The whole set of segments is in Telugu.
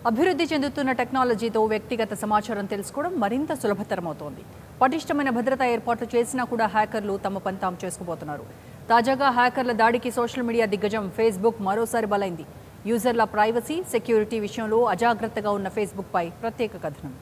అభివృద్ధి చెందుతున్న టెక్నాలజీతో వ్యక్తిగత సమాచారం తెలుసుకోవడం మరింత సులభతరమవుతోంది పటిష్టమైన భద్రతా ఏర్పాట్లు చేసినా కూడా హ్యాకర్లు తమ పని తాము చేసుకుపోతున్నారు తాజాగా హ్యాకర్ల దాడికి సోషల్ మీడియా దిగ్గజం ఫేస్బుక్ మరోసారి బలైంది యూజర్ల ప్రైవసీ సెక్యూరిటీ విషయంలో అజాగ్రత్తగా ఉన్న ఫేస్బుక్పై ప్రత్యేక కథనం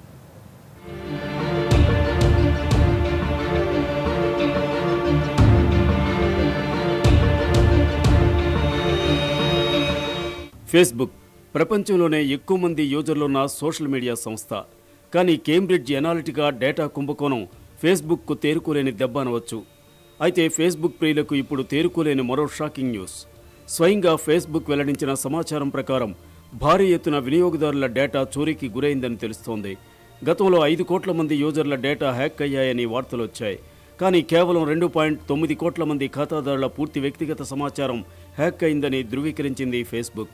ఫేస్బుక్ ప్రపంచంలోనే ఎక్కువ మంది యూజర్లున్న సోషల్ మీడియా సంస్థ కానీ కేంబ్రిడ్జ్ ఎనాలిటికా డేటా కుంభకోణం ఫేస్బుక్కు తేరుకోలేని దెబ్బ అనవచ్చు అయితే ఫేస్బుక్ ప్రియులకు ఇప్పుడు తేరుకోలేని మరో షాకింగ్ న్యూస్ స్వయంగా ఫేస్బుక్ వెల్లడించిన సమాచారం ప్రకారం భారీ ఎత్తున వినియోగదారుల డేటా చోరీకి గురైందని తెలుస్తోంది గతంలో ఐదు కోట్ల మంది యూజర్ల డేటా హ్యాక్ అయ్యాయని వార్తలు వచ్చాయి కానీ కేవలం రెండు పాయింట్ తొమ్మిది కోట్ల మంది ఖాతాదారుల పూర్తి వ్యక్తిగత సమాచారం హ్యాక్ అయిందని ధృవీకరించింది ఫేస్బుక్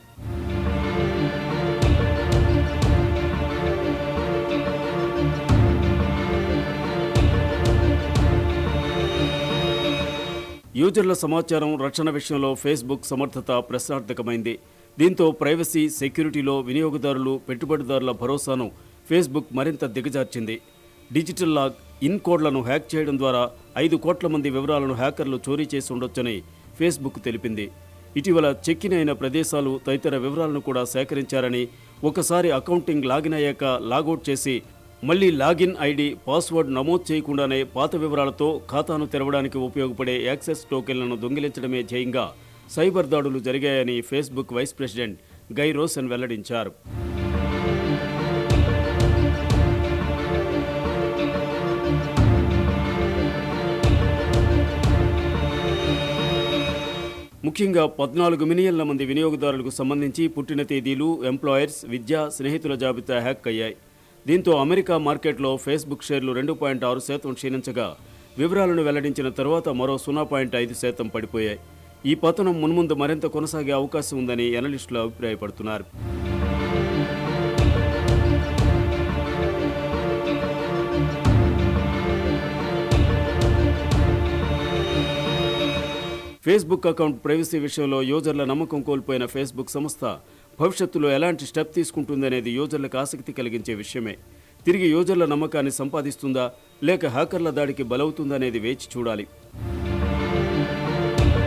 యూజర్ల సమాచారం రక్షణ విషయంలో ఫేస్బుక్ సమర్థత ప్రశ్నార్థకమైంది దీంతో ప్రైవసీ సెక్యూరిటీలో వినియోగదారులు పెట్టుబడిదారుల భరోసాను ఫేస్బుక్ మరింత దిగజార్చింది డిజిటల్ లాగ్ ఇన్ కోడ్లను హ్యాక్ చేయడం ద్వారా ఐదు కోట్ల మంది వివరాలను హ్యాకర్లు చోరీ చేసి ఉండొచ్చని ఫేస్బుక్ తెలిపింది ఇటీవల చెక్కిన అయిన ప్రదేశాలు తదితర వివరాలను కూడా సేకరించారని ఒకసారి అకౌంటింగ్ లాగిన్ అయ్యాక లాగౌట్ చేసి మళ్ళీ లాగిన్ ఐడి పాస్వర్డ్ నమోదు చేయకుండానే పాత వివరాలతో ఖాతాను తెరవడానికి ఉపయోగపడే యాక్సెస్ టోకెన్లను దొంగిలించడమే ధ్యేయంగా సైబర్ దాడులు జరిగాయని Facebook vice president Guy Rosen వెల్లడించారు ముఖ్యంగా పద్నాలుగు మిలియన్ల మంది వినియోగదారులకు సంబంధించి పుట్టిన తేదీలు ఎంప్లాయర్స్ విద్య స్నేహితుల జాబితా హ్యాక్ అయ్యాయి దీంతో అమెరికా మార్కెట్లో ఫేస్బుక్ షేర్లు రెండు పాయింట్ ఆరు శాతం క్షీణించగా వివరాలను వెల్లడించిన తర్వాత మరో సున్నా పాయింట్ ఐదు శాతం పడిపోయాయి ఈ పతనం మున్ముందు మరింత కొనసాగే అవకాశం ఉందని ఎనలిస్టులు అభిప్రాయపడుతున్నారు ఫేస్బుక్ అకౌంట్ ప్రైవసీ విషయంలో యూజర్ల నమ్మకం కోల్పోయిన ఫేస్బుక్ సంస్థ భవిష్యత్తులో ఎలాంటి స్టెప్ తీసుకుంటుందనేది యూజర్లకు ఆసక్తి కలిగించే విషయమే తిరిగి యూజర్ల నమ్మకాన్ని సంపాదిస్తుందా లేక హ్యాకర్ల దాడికి బలవుతుందనేది వేచి చూడాలి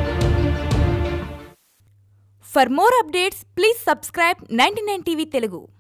For more updates, please subscribe 99 TV Telugu.